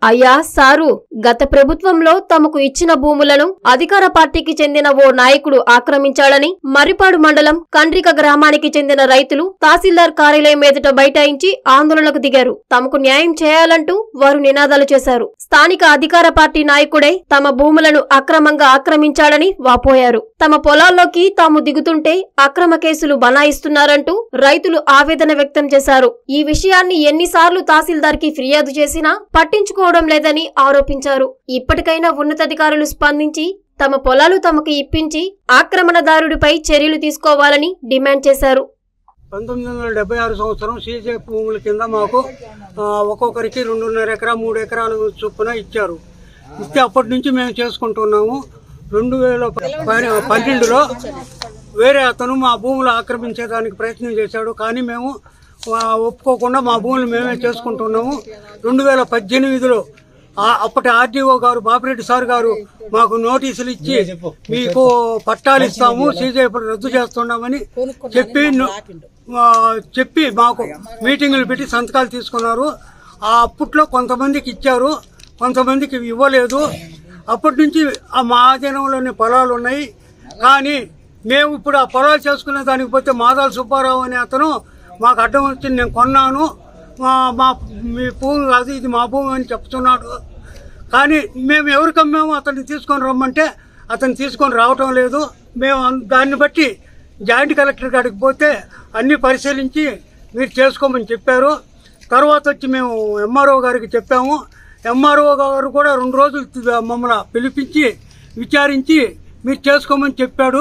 అయ్యా సారు గత ప్రభుత్వంలో తమకు ఇచ్చిన భూములను అధికార పార్టీకి చెందిన ఓ నాయకుడు ఆక్రమించాడని మర్రిపాడు మండలం కండ్రిక గ్రామానికి చెందిన రైతులు తహసీల్దార్ కార్యాలయం ఎదుట బైఠాయించి ఆందోళనకు దిగారు తమకు న్యాయం చేయాలంటూ వారు నినాదాలు చేశారు స్థానిక అధికార పార్టీ నాయకుడే తమ భూములను అక్రమంగా ఆక్రమించాడని వాపోయారు తమ పొలాల్లోకి తాము దిగుతుంటే అక్రమ కేసులు బనాయిస్తున్నారంటూ రైతులు ఆవేదన వ్యక్తం చేశారు ఈ విషయాన్ని ఎన్నిసార్లు తహసీల్దార్ కి ఫిర్యాదు చేసినా పట్టించుకోవడం లేదని ఆరోపించారు ఇప్పటికైనా ఉన్నతాధికారులు స్పందించి తమ పొలాలు తమకు ఇప్పించి ఆక్రమణదారుడిపై చర్యలు తీసుకోవాలని డిమాండ్ చేశారు పంతొమ్మిది వందల డెబ్బై ఆరు సంవత్సరం సీజే భూముల కింద మాకు ఆ, ఒక్కొక్కరికి రెండున్నర ఎకరా మూడు ఎకరాలు చొప్పున ఇచ్చారు ఇస్తే అప్పటి నుంచి మేము చేసుకుంటున్నాము రెండు వేల ప- పన్నెండులో వేరే అతను మా భూములు ఆక్రమించేదానికి ప్రయత్నం చేశాడు కానీ మేము ఆ, ఒప్పుకోకుండా మా భూములు మేమే చేసుకుంటున్నాము రెండు వేల పద్దెనిమిదిలో ఆ- అప్పటి ఆర్డీఓ గారు బాపిరెడ్డి సార్ గారు మాకు నోటీసులు ఇచ్చి మీకు పట్టాలు ఇస్తాము సీజే రద్దు చేస్తున్నామని చెప్పి ను- ఆ, చెప్పి మాకు మీటింగులు పెట్టి సంతకాలు తీసుకున్నారు ఆ అప్పట్లో కొంతమందికి ఇచ్చారు కొంతమందికి ఇవ్వలేదు అప్పటి నుంచి ఆ మా ఆధీనంలోని పొలాలు ఉన్నాయి కానీ మేము ఇప్పుడు ఆ పొలాలు చేసుకునే దానికి పోతే మాదాల సుబ్బారావు అనే అతను మాకు అడ్డం వచ్చి నేను కొన్నాను మా మా మీ భూమి కాదు ఇది మా భూమి అని చెప్తున్నాడు కానీ మేము ఎవరికి అమ్మాము అతన్ని తీసుకొని రమ్మంటే అతను తీసుకొని రావటం లేదు మేము అన్- దాన్ని బట్టి జాయింట్ కలెక్టర్ కాడికి పోతే అన్ని పరిశీలించి మీరు చేసుకోమని చెప్పారు తర్వాత వచ్చి మేము ఎంఆర్ఓ గారికి చెప్పాము ఎంఆర్ఓ గారు కూడా రెండు రోజులు తి- మమ్మల్ని పిలిపించి విచారించి మీరు చేసుకోమని చెప్పాడు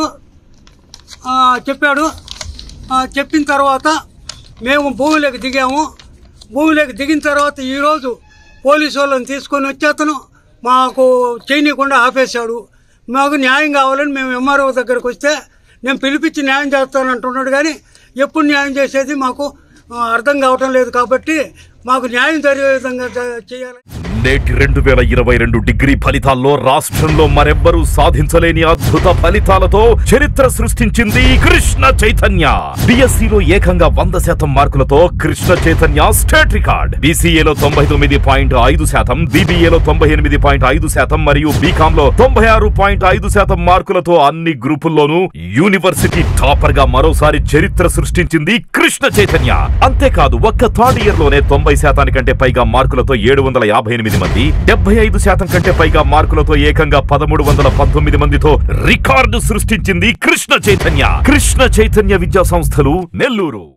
ఆ, చెప్పాడు ఆ, చెప్పిన తర్వాత మేము భూమిలోకి దిగాము భూమిలోకి దిగిన తర్వాత ఈరోజు పోలీసు వాళ్ళని తీసుకొని వచ్చి అతను మాకు చేయనీయకుండా ఆపేశాడు మాకు న్యాయం కావాలని మేము ఎంఆర్ఓ దగ్గరకు వస్తే నేను పిలిపించి న్యాయం చేస్తానంటున్నాడు కానీ ఎప్పుడు న్యాయం చేసేది మాకు ఆ, అర్థం కావటం లేదు కాబట్టి మాకు న్యాయం జరిగే విధంగా జ- చేయాలి నేటి రెండు వేల ఇరవై రెండు డిగ్రీ ఫలితాల్లో రాష్ట్రంలో మరెవ్వరూ సాధించలేని అద్భుత ఫలితాలతో చరిత్ర సృష్టించింది కృష్ణ చైతన్య బిఎస్సిలో ఏకంగా వంద శాతం మార్కులతో కృష్ణ చైతన్య స్టేట్ రికార్డ్ బీసీఏలో తొంభై తొమ్మిది పాయింట్ ఐదు శాతం బీబీఏలో తొంభై ఎనిమిది పాయింట్ ఐదు శాతం మరియు బీకామ్ లో తొంభై ఆరు పాయింట్ ఐదు శాతం మార్కులతో అన్ని గ్రూపుల్లోనూ యూనివర్సిటీ టాపర్ గా మరోసారి చరిత్ర సృష్టించింది కృష్ణ చైతన్య అంతేకాదు ఒక్క థర్డ్ ఇయర్ లోనే తొంభై శాతానికంటే పైగా మార్కులతో ఏడు వందల యాభై ఎనిమిది మంది డెబ్బై ఐదు శాతం కంటే పైగా మార్కులతో ఏకంగా పదమూడు వందల పంతొమ్మిది మందితో రికార్డు సృష్టించింది కృష్ణ చైతన్య కృష్ణ చైతన్య విద్యా సంస్థలు నెల్లూరు